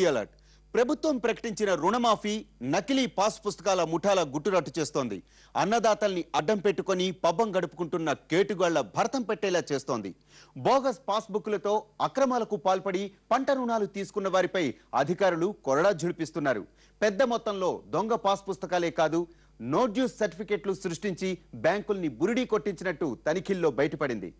alert ప్రభుత్వం ప్రకటించిన రుణమాఫీ నకిలీ పాస్ పుస్తకాల ముఠాల గుట్టురట్టు చేస్తోంది అన్నదాతల్ని అడ్డం పెట్టుకొని పబ్బం గడుపుకుంటున్న కేటుగాళ్ల భరతం పెట్టేలా చేస్తోంది బోగస్ పాస్బుక్లతో అక్రమాలకు పాల్పడి పంట రుణాలు తీసుకున్న వారిపై అధికారులు కొరడా జుడిపిస్తున్నారు పెద్ద మొత్తంలో దొంగ పాస్ పుస్తకాలే కాదు నో డ్యూస్ సర్టిఫికెట్లు సృష్టించి బ్యాంకుల్ని బురిడీ కొట్టించినట్టు తనిఖీల్లో బయటపడింది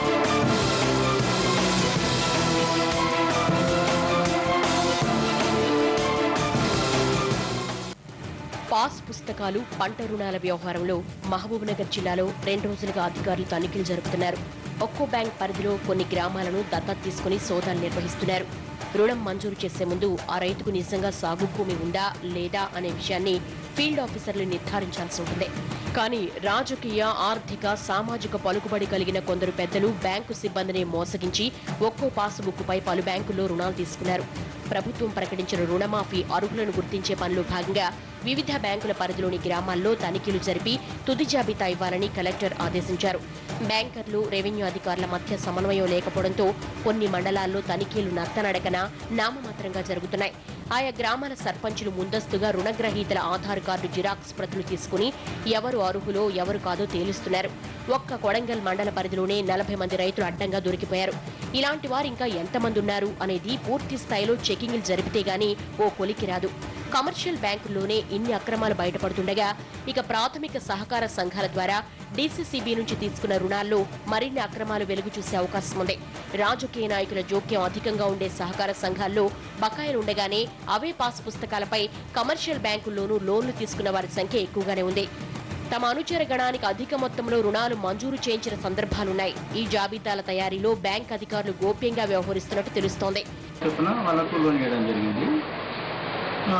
పాస్ పుస్తకాలు పంట రుణాల వ్యవహారంలో మహబూబ్నగర్ జిల్లాలో రెండు రోజులుగా అధికారులు తనిఖీలు జరుపుతున్నారు ఒక్కో బ్యాంక్ పరిధిలో కొన్ని గ్రామాలను దత్తత తీసుకుని సోదాలు నిర్వహిస్తున్నారు రుణం మంజూరు చేసే ముందు ఆ రైతుకు నిజంగా సాగు భూమి ఉందా లేదా అనే విషయాన్ని ఫీల్డ్ ఆఫీసర్లు నిర్ధారించాల్సి ఉంటుంది కానీ రాజకీయ ఆర్థిక సామాజిక పలుకుబడి కలిగిన కొందరు పెద్దలు బ్యాంకు సిబ్బందిని మోసగించి ఒక్కో పాసుబుక్కుపై పలు బ్యాంకుల్లో రుణాలు తీసుకున్నారు ప్రభుత్వం ప్రకటించిన రుణమాఫీ అర్హులను గుర్తించే పనిలో భాగంగా వివిధ బ్యాంకుల పరిధిలోని గ్రామాల్లో తనిఖీలు జరిపి తుది జాబితా ఇవ్వాలని కలెక్టర్ ఆదేశించారు బ్యాంకర్లు రెవెన్యూ అధికారుల మధ్య సమన్వయం లేకపోవడంతో కొన్ని మండలాల్లో తనిఖీలు నత్తనడకన నామమాత్రంగా జరుగుతున్నాయి ఆయా గ్రామాల సర్పంచులు ముందస్తుగా రుణగ్రహీతల ఆధార్ కార్డు జిరాక్స్ ప్రతులు తీసుకుని ఎవరు అర్హులో ఎవరు కాదో తేలుస్తున్నారు ఒక్క కొడంగల్ మండల పరిధిలోనే నలభై మంది రైతులు అడ్డంగా దొరికిపోయారు ఇలాంటి వారు ఇంకా ఎంతమంది ఉన్నారు అనేది పూర్తి స్థాయిలో చెకింగ్లు జరిపితే గానీ ఓ కొలికి రాదు కమర్షియల్ బ్యాంకుల్లోనే ఇన్ని అక్రమాలు బయటపడుతుండగా ఇక ప్రాథమిక సహకార సంఘాల ద్వారా డీసీసీబీ నుంచి తీసుకున్న రుణాల్లో మరిన్ని అక్రమాలు వెలుగు చూసే అవకాశం ఉంది రాజకీయ నాయకుల జోక్యం అధికంగా ఉండే సహకార సంఘాల్లో బకాయిలు ఉండగానే అవే పాస్ పుస్తకాలపై కమర్షియల్ బ్యాంకుల్లోనూ లోన్లు తీసుకున్న వారి సంఖ్య ఎక్కువగానే ఉంది తమ అనుచర గణానికి అధిక మొత్తంలో రుణాలు మంజూరు చేయించిన సందర్భాలున్నాయి ఈ జాబితాల తయారీలో బ్యాంక్ అధికారులు గోప్యంగా వ్యవహరిస్తున్నట్టు తెలుస్తోంది చొప్పున వాళ్ళకు లోన్ ఇవ్వడం జరిగింది ఆ,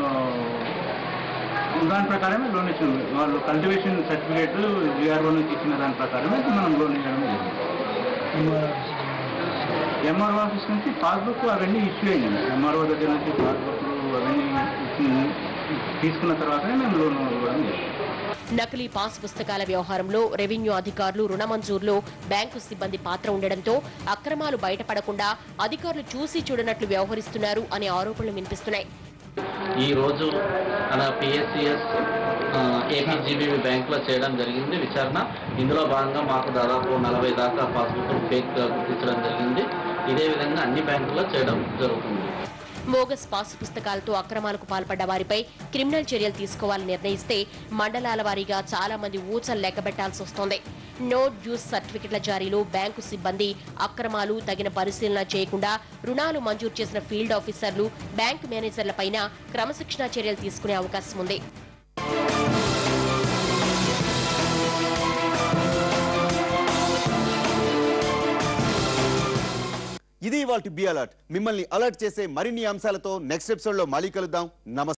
దాని ప్రకారమే లోన్ ఇచ్చాము వాళ్ళు కల్టివేషన్ సర్టిఫికేట్ విఆర్ఓ నుంచి ఇచ్చిన దాని ప్రకారమే మనం లోన్ ఇవ్వడం జరిగింది ఎంఆర్ఓ ఆఫీస్ నుంచి పాస్బుక్ అవన్నీ ఇష్యూ అయ్యింది ఎంఆర్ఓ దగ్గర నుంచి పాస్బుక్లు అవన్నీ ఇచ్చి- తీసుకున్న తర్వాతనే మేము లోన్ ఇవ్వడం జరిగింది నకిలీ పాస్ పుస్తకాల వ్యవహారంలో రెవెన్యూ అధికారులు రుణ మంజూరులో బ్యాంకు సిబ్బంది పాత్ర ఉండడంతో అక్రమాలు బయటపడకుండా అధికారులు చూసి చూడనట్లు వ్యవహరిస్తున్నారు అనే ఆరోపణలు వినిపిస్తున్నాయి ఈ రోజు మన పిఎస్సిఎస్ ఏపీజీబీబీ బ్యాంకులో చేయడం జరిగింది విచారణ ఇందులో భాగంగా మాకు దాదాపు నలభై దాకా పాస్బుక్లు ఫేక్ గుర్తించడం జరిగింది ఇదే విధంగా అన్ని బ్యాంకుల్లో చేయడం జరుగుతుంది బోగస్ పాస్ పుస్తకాలతో అక్రమాలకు పాల్పడ్డ వారిపై క్రిమినల్ చర్యలు తీసుకోవాలని నిర్ణయిస్తే మండలాల వారీగా చాలా మంది ఊచలు లెక్కబెట్టాల్సి వస్తోంది నో డ్యూస్ సర్టిఫికెట్ల జారీలో బ్యాంకు సిబ్బంది అక్రమాలు తగిన పరిశీలన చేయకుండా రుణాలు మంజూరు చేసిన ఫీల్డ్ ఆఫీసర్లు బ్యాంకు మేనేజర్లపైన క్రమశిక్షణా చర్యలు తీసుకునే అవకాశం ఉంది ఇది ఇవాళ బి అలర్ట్ మిమ్మల్ని అలర్ట్ చేసే మరిన్ని అంశాలతో నెక్స్ట్ ఎపిసోడ్ లో మళ్ళీ కలుద్దాం నమస్తే